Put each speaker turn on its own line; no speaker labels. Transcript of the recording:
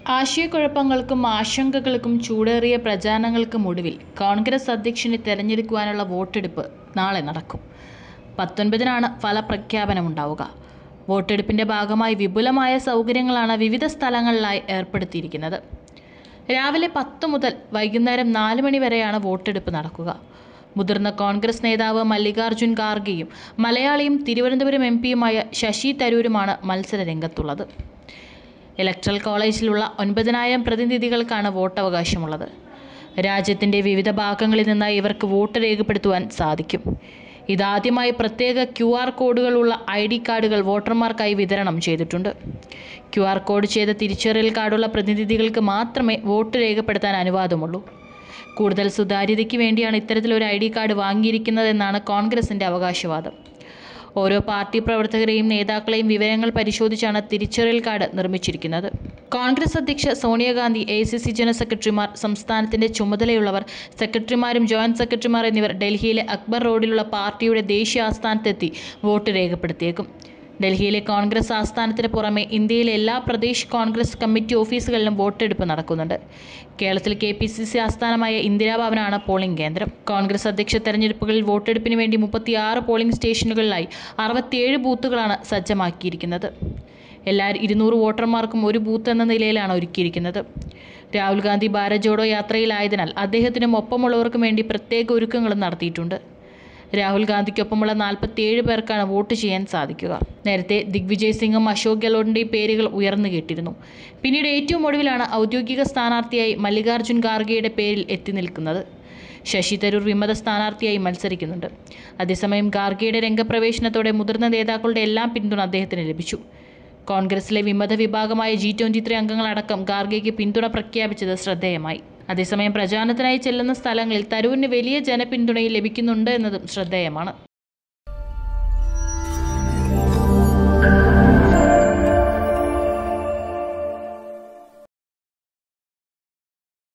ആശയക്കുഴപ്പങ്ങൾക്കും ആശങ്കകൾക്കും ചൂടേറിയ പ്രചാരണങ്ങൾക്കും ഒടുവിൽ കോൺഗ്രസ് അധ്യക്ഷനെ തെരഞ്ഞെടുക്കുവാനുള്ള വോട്ടെടുപ്പ് നാളെ നടക്കും പത്തൊൻപതിനാണ് ഫലപ്രഖ്യാപനമുണ്ടാവുക വോട്ടെടുപ്പിന്റെ ഭാഗമായി വിപുലമായ സൗകര്യങ്ങളാണ് വിവിധ സ്ഥലങ്ങളിലായി ഏർപ്പെടുത്തിയിരിക്കുന്നത് രാവിലെ പത്ത് മുതൽ വൈകുന്നേരം നാല് മണി വരെയാണ് വോട്ടെടുപ്പ് നടക്കുക മുതിർന്ന കോൺഗ്രസ് നേതാവ് മല്ലികാർജുൻ ഖാർഗെയും മലയാളിയും തിരുവനന്തപുരം എം പിയുമായ ശശി തരൂരുമാണ് മത്സര രംഗത്തുള്ളത് ഇലക്ട്രൽ കോളേജിലുള്ള ഒൻപതിനായിരം പ്രതിനിധികൾക്കാണ് വോട്ടവകാശമുള്ളത് രാജ്യത്തിൻ്റെ വിവിധ ഭാഗങ്ങളിൽ നിന്നായി ഇവർക്ക് വോട്ട് രേഖപ്പെടുത്തുവാൻ സാധിക്കും ഇതാദ്യമായി പ്രത്യേക ക്യു ആർ കോഡുകളുള്ള ഐ ഡി കാർഡുകൾ വോട്ടർമാർക്കായി വിതരണം ചെയ്തിട്ടുണ്ട് ക്യു ആർ കോഡ് ചെയ്ത തിരിച്ചറിയൽ കാർഡുള്ള പ്രതിനിധികൾക്ക് മാത്രമേ വോട്ട് രേഖപ്പെടുത്താൻ അനുവാദമുള്ളൂ കൂടുതൽ സുതാര്യതയ്ക്ക് വേണ്ടിയാണ് ഇത്തരത്തിലൊരു ഐ ഡി കാർഡ് വാങ്ങിയിരിക്കുന്നതെന്നാണ് കോൺഗ്രസിൻ്റെ അവകാശവാദം ഓരോ പാർട്ടി പ്രവർത്തകരെയും നേതാക്കളെയും വിവരങ്ങൾ പരിശോധിച്ചാണ് തിരിച്ചറിയൽ കാർഡ് നിർമ്മിച്ചിരിക്കുന്നത് കോൺഗ്രസ് അധ്യക്ഷ Sonia Gandhi A C C general സെക്രട്ടറിമാർ സംസ്ഥാനത്തിന്റെ ചുമതലയുള്ളവർ സെക്രട്ടറിമാരും ജോയിന്റ് സെക്രട്ടറിമാർ എന്നിവർ ഡൽഹിയിലെ അക്ബർ റോഡിലുള്ള പാർട്ടിയുടെ ദേശീയ ആസ്ഥാനത്തെത്തി വോട്ട് രേഖപ്പെടുത്തിയേക്കും ഡൽഹിയിലെ കോൺഗ്രസ് ആസ്ഥാനത്തിന് പുറമെ ഇന്ത്യയിലെ എല്ലാ പ്രദേശ് കോൺഗ്രസ് കമ്മിറ്റി ഓഫീസുകളിലും വോട്ടെടുപ്പ് നടക്കുന്നുണ്ട് കേരളത്തിൽ കെ പി സി സി ആസ്ഥാനമായ ഇന്ദിരാഭവനാണ് പോളിംഗ് കേന്ദ്രം കോൺഗ്രസ് അധ്യക്ഷ തെരഞ്ഞെടുപ്പുകളിൽ വോട്ടെടുപ്പിന് വേണ്ടി മുപ്പത്തിയാറ് പോളിംഗ് സ്റ്റേഷനുകളിലായി അറുപത്തിയേഴ് ബൂത്തുകളാണ് സജ്ജമാക്കിയിരിക്കുന്നത് എല്ലാ ഇരുന്നൂറ് വോട്ടർമാർക്കും ഒരു ബൂത്ത് എന്ന നിലയിലാണ് ഒരുക്കിയിരിക്കുന്നത് രാഹുൽ ഗാന്ധി ഭാരത് ജോഡോ യാത്രയിലായതിനാൽ അദ്ദേഹത്തിനും ഒപ്പമുള്ളവർക്കും വേണ്ടി പ്രത്യേക ഒരുക്കങ്ങളും നടത്തിയിട്ടുണ്ട് രാഹുൽ ഗാന്ധിക്കൊപ്പമുള്ള നാൽപ്പത്തിയേഴ് പേർക്കാണ് വോട്ട് ചെയ്യാൻ സാധിക്കുക നേരത്തെ ദിഗ്വിജയ് സിംഗും അശോക് ഗെഹ്ലോട്ടിന്റെയും പേരുകൾ ഉയർന്നു കേട്ടിരുന്നു പിന്നീട് ഏറ്റവും ഒടുവിലാണ് ഔദ്യോഗിക സ്ഥാനാർത്ഥിയായി മല്ലികാർജുൻ ഖാർഗെയുടെ പേരിൽ എത്തി നിൽക്കുന്നത് ശശി തരൂർ വിമത സ്ഥാനാർത്ഥിയായി മത്സരിക്കുന്നുണ്ട് അതേസമയം ഖാർഗെയുടെ രംഗപ്രവേശനത്തോടെ മുതിർന്ന നേതാക്കളുടെ എല്ലാം പിന്തുണ അദ്ദേഹത്തിന് ലഭിച്ചു കോൺഗ്രസിലെ വിമത വിഭാഗമായ ജി ട്വൻ്റി ത്രീ അംഗങ്ങളടക്കം ഖാർഗെയ്ക്ക് പിന്തുണ പ്രഖ്യാപിച്ചത് ശ്രദ്ധേയമായി അതേസമയം പ്രചാരണത്തിനായി ചെല്ലുന്ന സ്ഥലങ്ങളിൽ തരൂരിന് വലിയ ജനപിന്തുണയും ലഭിക്കുന്നുണ്ട് എന്നതും ശ്രദ്ധേയമാണ്